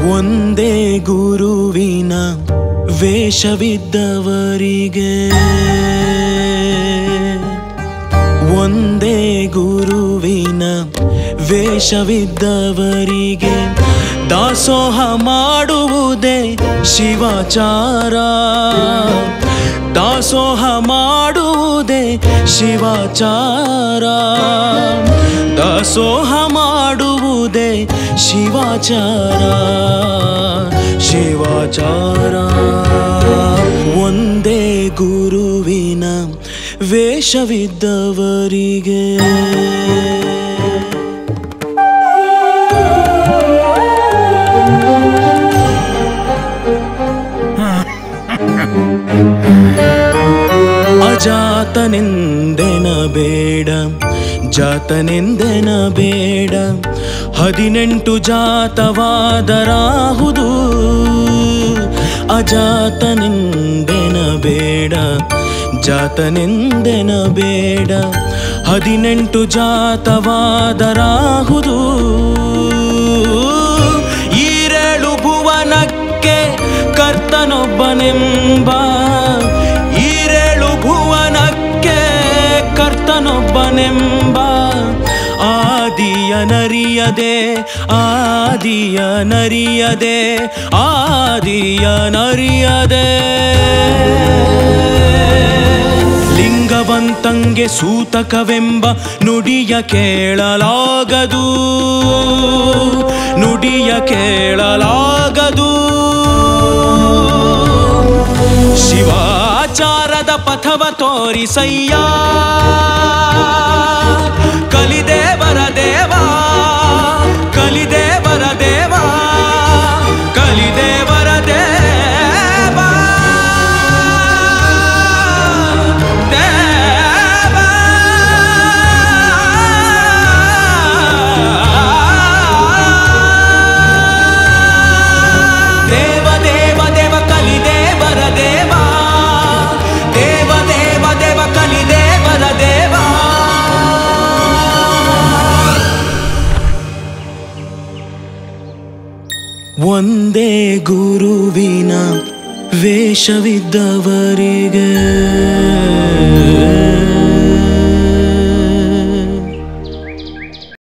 ಒಂದೇ ಗುರುವಿನ ವೇಷವಿದ್ದವರಿಗೆ ಒಂದೇ ಗುರುವಿನ ವೇಷವಿದ್ದವರಿಗೆ ದಾಸೋಹ ಮಾಡುವುದೇ ಶಿವಾಚಾರ ದಾಸೋಹ ಮಾಡುವುದೇ ಶಿವಾಚಾರ ದಾಸೋಹ ಮಾಡುವುದೇ ಶಿವಾಚಾರ ಶಿವಾಚಾರ ಒಂದೇ ಗುರುವಿನ ವೇಷವಿದ್ದವರಿಗೆ ಅಜಾತನೆಂದೆನ ಬೇಡ ಜಾತನೆಂದೆನ ಬೇಡ ಹದಿನೆಂಟು ಜಾತವಾದರಾಹುದು ಅಜಾತನೆಂದೆನ ಬೇಡ ಜಾತನೆಂದೆನ ಬೇಡ ಹದಿನೆಂಟು ಜಾತವಾದರಾಹುದು ಈರೇಳು ಭುವನಕ್ಕೆ ಕರ್ತನೊಬ್ಬನೆಂಬ ಈರೇಳು ಭುವನಕ್ಕೆ ಕರ್ತನೊಬ್ಬನೆಂಬ ಆದಿಯ ನರಿಯದೆ ಆದಿಯ ನರಿಯದೆ ಆದಿಯ ನರಿಯದೆ ಲಿಂಗವಂತಂಗೆ ಸೂತಕವೆಂಬ ನುಡಿಯ ಕೇಳಲಾಗದು ನುಡಿಯ ಕೇಳಲಾಗದು ಶಿವಾಚಾರದ ಪಥವ ತೋರಿಸಯ್ಯ ಕಲಿದೇವರ ದೇವ ಕಲಿದೇವರ ದೇವ ಕಲಿದೇವರ ದೇವ ದೇವ ದೇವ ದೇವ ಕಲಿದೇವರ ದೇವ ದೇವ ದೇವ ದೇವ ಕಲಿದೇವರ ದೇವ ಒಂದೇ ಗುರುವಿನ ವೇಷವಿದ್ದವರಿಗೆ